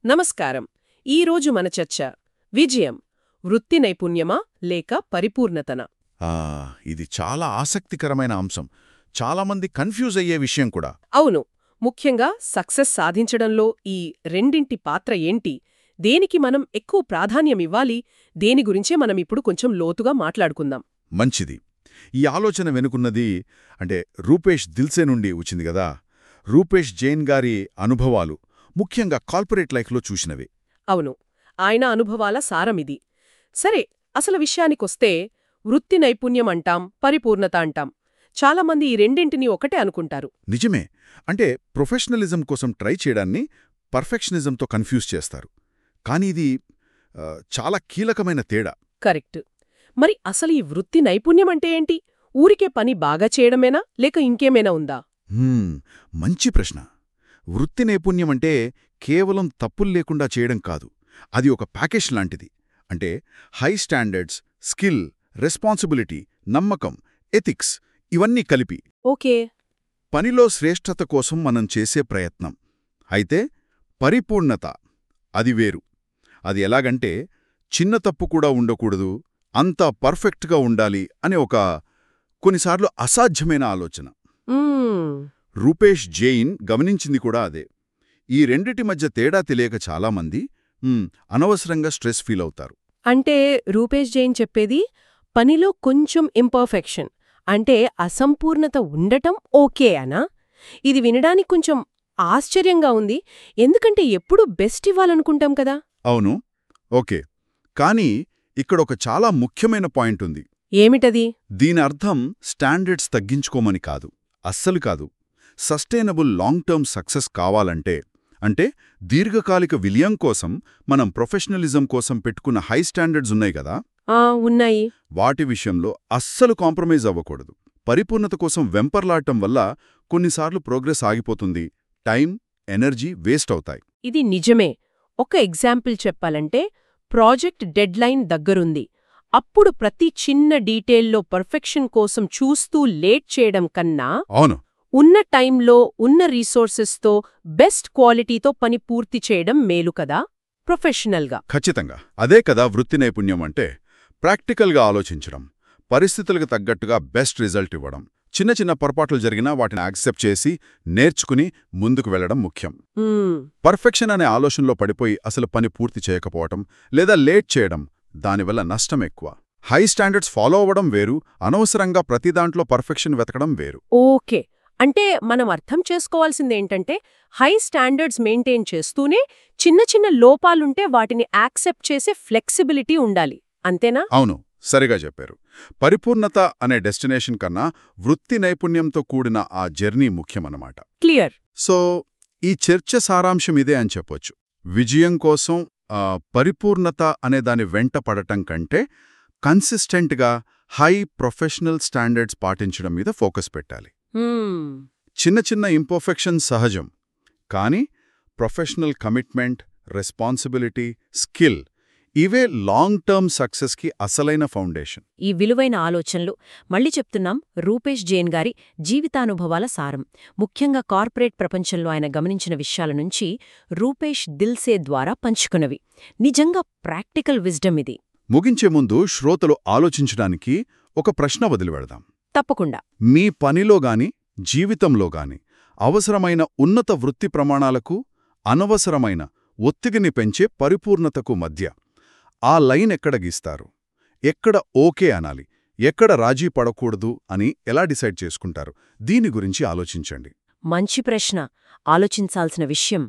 నమస్కారం ఈరోజు మన చర్చ విజయం వృత్తి నైపుణ్యమా లేక పరిపూర్ణతన ఆ, ఇది చాలా ఆసక్తికరమైన అంశం చాలామంది కన్ఫ్యూజ్ అయ్యే విషయం కూడా అవును ముఖ్యంగా సక్సెస్ సాధించడంలో ఈ రెండింటి పాత్ర ఏంటి దేనికి మనం ఎక్కువ ప్రాధాన్యమివ్వాలి దేని గురించే మనం ఇప్పుడు కొంచెం లోతుగా మాట్లాడుకుందాం మంచిది ఈ ఆలోచన వెనుకున్నది అంటే రూపేష్ దిల్సే నుండి వచ్చింది కదా రూపేష్ జైన్ గారి అనుభవాలు ముఖ్యంగా కార్పొరేట్ లైఫ్లో చూసినవి అవును ఆయన అనుభవాల సారమిది సరే అసలు విషయానికొస్తే వృత్తి నైపుణ్యం అంటాం పరిపూర్ణత అంటాం చాలామంది ఈ రెండింటినీ ఒకటే అనుకుంటారు నిజమే అంటే ప్రొఫెషనలిజం కోసం ట్రై చేయడాన్ని పర్ఫెక్షనిజంతో కన్ఫ్యూజ్ చేస్తారు కానీ ఇది ఆ, చాలా కీలకమైన తేడా కరెక్ట్ మరి అసలు ఈ వృత్తి నైపుణ్యం అంటే ఏంటి ఊరికే పని బాగా చేయడమేనా లేక ఇంకేమైనా ఉందా హ్మ్, మంచి ప్రశ్న వృత్తి నైపుణ్యం అంటే కేవలం తప్పులు లేకుండా చేయడం కాదు అది ఒక ప్యాకేజ్ లాంటిది అంటే హై స్టాండర్డ్స్ స్కిల్ రెస్పాన్సిబిలిటీ నమ్మకం ఎథిక్స్ ఇవన్నీ కలిపి ఓకే పనిలో శ్రేష్ఠత కోసం మనం చేసే ప్రయత్నం అయితే పరిపూర్ణత అది వేరు అది ఎలాగంటే చిన్న తప్పు కూడా ఉండకూడదు అంతా పర్ఫెక్ట్గా ఉండాలి అనే ఒక కొన్నిసార్లు అసాధ్యమైన ఆలోచన మ్మ్. రూపేష్ జైన్ గమనించింది కూడా అదే ఈ రెండిటి మధ్య తేడా తెలియక చాలామంది "మ్, అనవసరంగా స్ట్రెస్ ఫీల్ అవుతారు అంటే రూపేష్ జైన్ చెప్పేది పనిలో కొంచెం ఇంపర్ఫెక్షన్ అంటే అసంపూర్ణత ఉండటం ఓకే అనా ఇది వినడానికి కొంచెం ఆశ్చర్యంగా ఉంది ఎందుకంటే ఎప్పుడూ బెస్ట్ ఇవ్వాలనుకుంటాం కదా అవును ఓకే కానీ ఇక్కడ ఒక చాలా ముఖ్యమైన పాయింట్ ఉంది ఏమిటది దీని అర్థం స్టాండర్డ్స్ తగ్గించుకోమని కాదు అస్సలు కాదు సస్టైనబుల్ లాంగ్ టర్మ్ సక్సెస్ కావాలంటే అంటే దీర్ఘకాలిక విలయం కోసం మనం ప్రొఫెషనలిజం కోసం పెట్టుకున్న హై స్టాండర్డ్స్ ఉన్నాయి కదా ఆ ఉన్నాయి వాటి విషయంలో అస్సలు కాంప్రమైజ్ అవ్వకూడదు పరిపూర్ణత కోసం వెంపర్లాడటం వల్ల కొన్నిసార్లు ప్రోగ్రెస్ ఆగిపోతుంది టైం ఎనర్జీ వేస్ట్ అవుతాయి ఇది నిజమే ఒక ఎగ్జాంపుల్ చెప్పాలంటే ప్రాజెక్ట్ డెడ్లైన్ దగ్గరుంది అప్పుడు ప్రతి చిన్న డీటెయిల్లో పర్ఫెక్షన్ కోసం చూస్తూ లేట్ చేయడం కన్నా అవును ఉన్న టైంలో ఉన్న రీసోర్సెస్తో బెస్ట్ క్వాలిటీతో పని పూర్తి చేయడం మేలు కదా ప్రొఫెషనల్గా ఖచ్చితంగా అదే కదా వృత్తి నైపుణ్యం అంటే ప్రాక్టికల్గా ఆలోచించడం పరిస్థితులకు తగ్గట్టుగా బెస్ట్ రిజల్ట్ ఇవ్వడం చిన్న చిన్న పొరపాట్లు జరిగినా వాటిని యాక్సెప్ట్ చేసి నేర్చుకుని ముందుకు వెళ్లడం ముఖ్యం మ్మ్. పర్ఫెక్షన్ అనే ఆలోచనలో పడిపోయి అసలు పని పూర్తి చేయకపోవటం లేదా లేట్ చేయడం దానివల్ల నష్టం ఎక్కువ హై స్టాండర్డ్స్ ఫాలో అవ్వడం వేరు అనవసరంగా ప్రతి దాంట్లో పర్ఫెక్షన్ వెతకడం వేరు ఓకే అంటే మనం అర్థం చేసుకోవాల్సిందేంటంటే హై స్టాండర్డ్స్ మెయింటైన్ చేస్తూనే చిన్న చిన్న లోపాలుంటే వాటిని యాక్సెప్ట్ చేసే ఫ్లెక్సిబిలిటీ ఉండాలి అంతేనా అవును సరిగా చెప్పారు పరిపూర్ణత అనే డెస్టినేషన్ కన్నా వృత్తి నైపుణ్యంతో కూడిన ఆ జర్నీ ముఖ్యమన్నమాట క్లియర్ సో ఈ చర్చ సారాంశం ఇదే అని చెప్పొచ్చు విజయం కోసం ఆ, పరిపూర్ణత అనే దాని వెంట పడటం కంటే కన్సిస్టెంట్గా హై ప్రొఫెషనల్ స్టాండర్డ్స్ పాటించడం మీద ఫోకస్ పెట్టాలి మ్మ్. చిన్న చిన్న ఇంపర్ఫెక్షన్ సహజం కానీ ప్రొఫెషనల్ కమిట్మెంట్ రెస్పాన్సిబిలిటీ స్కిల్ ఇవే లాంగ్ టర్మ్ సక్సెస్కి అసలైన ఫౌండేషన్ ఈ విలువైన ఆలోచనలు మళ్ళీ చెప్తున్నాం రూపేష్ జైన్ గారి జీవితానుభవాల సారం ముఖ్యంగా కార్పొరేట్ ప్రపంచంలో ఆయన గమనించిన విషయాల నుంచి రూపేష్ దిల్సే ద్వారా పంచుకున్నవి నిజంగా ప్రాక్టికల్ విజ్డమ్ ఇది ముగించే ముందు శ్రోతలు ఆలోచించడానికి ఒక ప్రశ్న వదిలిపెడదాం తప్పకుండా మీ పనిలో గాని జీవితంలో గాని అవసరమైన ఉన్నత వృత్తి ప్రమాణాలకు అనవసరమైన ఒత్తిడిని పెంచే పరిపూర్ణతకు మధ్య ఆ లైన్ ఎక్కడ గీస్తారు ఎక్కడ ఓకే అనాలి ఎక్కడ రాజీ పడకూడదు అని ఎలా డిసైడ్ చేసుకుంటారు దీని గురించి ఆలోచించండి మంచి ప్రశ్న ఆలోచించాల్సిన విషయం